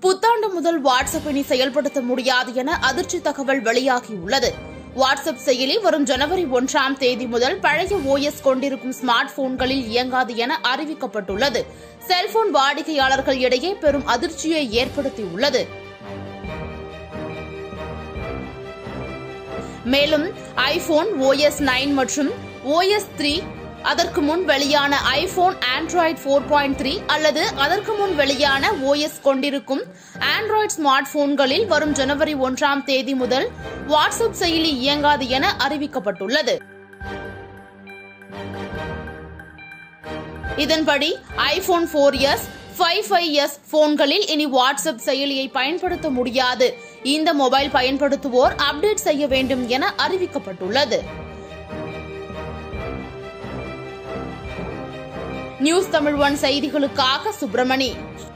புத்தாண்டு முதல் வாட்ஸ்அப் இனி செயல்படுத்த முடியாது என அதிர்ச்சி தகவல் வெளியாகியுள்ளது வாட்ஸ்அப் செயலி வரும் ஜனவரி ஒன்றாம் தேதி முதல் பழைய ஓஎஸ் கொண்டிருக்கும் ஸ்மார்ட் போன்களில் இயங்காது என அறிவிக்கப்பட்டுள்ளது செல்போன் வாடிக்கையாளர்கள் இடையே பெரும் அதிர்ச்சியை ஏற்படுத்தியுள்ளது மேலும் ஐபோன் ஓஎஸ் நைன் மற்றும் ஓஎஸ் த்ரீ அதற்கு முன் வெளியான iPhone Android four point three அல்லது அதற்கு முன் வெளியான ஓஎஸ் கொண்டிருக்கும் ஆண்ட்ராய்டு ஸ்மார்ட் போன்களில் வரும் ஜனவரி ஒன்றாம் தேதி முதல் வாட்ஸ்அப் செயலி இயங்காது என அறிவிக்கப்பட்டுள்ளது இதன்படி iPhone four S five five S போன்களில் இனி வாட்ஸ்அப் செயலியை பயன்படுத்த முடியாது இந்த மொபைல் பயன்படுத்துவோர் அப்டேட் செய்ய வேண்டும் என அறிவிக்கப்பட்டுள்ளது நியூஸ் தமிழ் ஒன் செய்திகளுக்காக சுப்பிரமணி